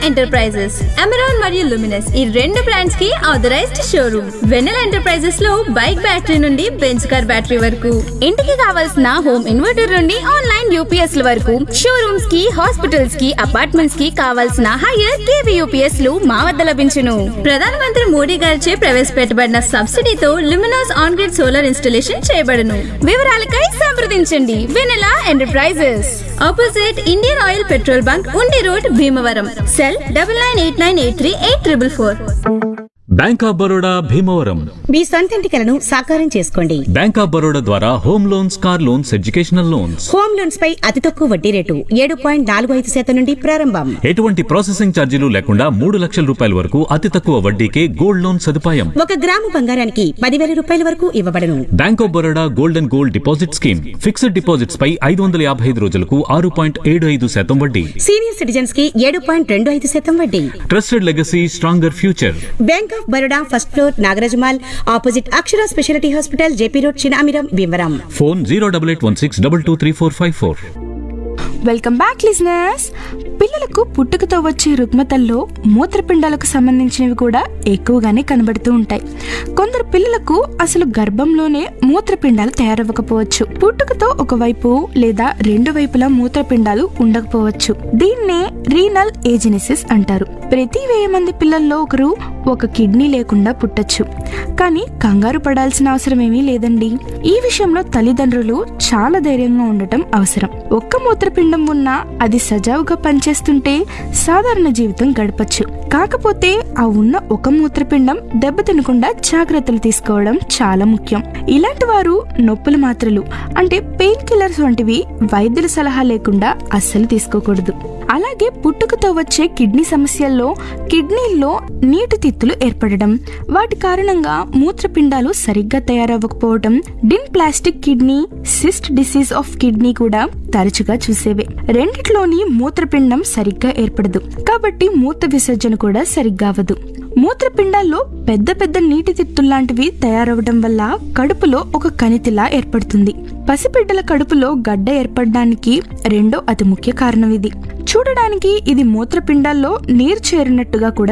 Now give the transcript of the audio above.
enterprises Amaron మరియు Luminous ఈ రెండు బ్రాండ్స్ కి ఆథరైజ్డ్ షోరూమ్ వెన్నెల ఎంటర్ప్రైజెస్ లో బైక్ బ్యాటరీ నుండి బెంచ్ కార్ బ్యాటరీ వరకు ఇంటికి కావాల్సిన హోమ్ ఇన్వర్టర్ నుండి ఆన్లైన్ యూపీఎస్ ల వరకు షోరూమ్స్ కి హాస్పిటల్స్ కి అపార్ట్మెంట్స్ కి కావాల్సిన హైయర్ కేవీ యూపీఎస్ లు మా వద్ద లభించును ప్రధానమంత్రి మోడీ గారిచే ప్రవేశపెట్టబడిన సబ్సిడీతో Luminous on grid solar installation చేయబడును వివరాలకై సంప్రదించండి Vennela enterprises opposite Indian oil petrol bunk Undi road Bhimavaram cell double nine eight nine eight three eight triple four bank of Baroda Bhimavaram మీ సొంతింటి కలను సాకారం చేసుకోండి బ్యాంక్ ఆఫ్ బరోడా ద్వారా home loans car loans educational loans home loans పై అతి తక్కువ వడ్డీ రేటు ఏడు పాయింట్ నాలుగు ఐదు శాతం నుండి ప్రారంభం ఎటువంటి ప్రాసెసింగ్ ఛార్జీలు లేకుండా మూడు లక్షల రూపాయల వరకు అతి తక్కువ వడ్డీకే గోల్డ్ లోన్ సదుపాయం ఒక గ్రాము బంగారానికి పదివేల రూపాయల వరకు ఇవ్వబడను bank of Baroda gold and gold deposit scheme fixed deposits పై ఐదు వందల యాభై ఐదు రోజులకు ఆరు పాయింట్ ఏడు ఐదు శాతం వడ్డీ సీనియర్ సిటిజన్స్ కి ఏడు పాయింట్ రెండు ఐదు శాతం వడ్డీ trusted legacy stronger future bank of Baroda first floor Nagaraja mall opposite Akshara speciality hospital JP road Chinamiram Bhimavaram phone zero double eight one six double two three four five four welcome back listeners పిల్లలకు పుట్టుకతో వచ్చే రుగ్మతల్లో మూత్రపిండాలకు సంబంధించినవి కూడా ఎక్కువగానే కనబడుతూ ఉంటాయి కొందరు పిల్లలకు అసలు గర్భంలోనే మూత్రపిండాలు తయారవ్వకపోవచ్చు పుట్టుకతో ఒకవైపు లేదా రెండు వైపులా మూత్రపిండాలు ఉండకపోవచ్చు దీన్నే రీనల్ ఏజినిసిస్ అంటారు ప్రతి వెయ్యి మంది పిల్లల్లో ఒకరు ఒక కిడ్నీ లేకుండా పుట్టచ్చు కానీ కంగారు పడాల్సిన అవసరం ఏమీ లేదండి ఈ విషయంలో తల్లిదండ్రులు చాలా ధైర్యంగా ఉండటం అవసరం ఒక్క మూత్రపిండం ఉన్నా అది సజావుగా పనిచేస్తుంటే సాధారణ జీవితం గడపచ్చు కాకపోతే ఆ ఉన్న ఒక మూత్రపిండం దెబ్బతినకుండా జాగ్రత్తలు తీసుకోవడం చాలా ముఖ్యం ఇలాంటి వారు నొప్పుల మాత్రలు అంటే పెయిన్ కిల్లర్స్ వంటివి వైద్యుల సలహా లేకుండా అస్సలు తీసుకోకూడదు అలాగే పుట్టుకతో వచ్చే కిడ్నీ సమస్యల్లో కిడ్నీల్లో నీటి తిత్తులు ఏర్పడడం వాటి కారణంగా మూత్రపిండాలు సరిగ్గా తయారవ్వకపోవడం dysplastic kidney cyst disease of kidney కూడా తరచుగా చూసేవే రెండిట్లోని మూత్రపిండం సరిగ్గా ఏర్పడదు కాబట్టి మూత్ర విసర్జన కూడా సరిగ్గా అవ్వదు మూత్రపిండాల్లో పెద్ద పెద్ద నీటి తిత్తుల్లాంటివి తయారవడం వల్ల కడుపులో ఒక కణితిలా ఏర్పడుతుంది పసిబిడ్డల కడుపులో గడ్డ ఏర్పడడానికి రెండో అతి ముఖ్య కారణం ఇది చూడడానికి ఇది మూత్రపిండాల్లో నీరు చేరినట్టుగా కూడా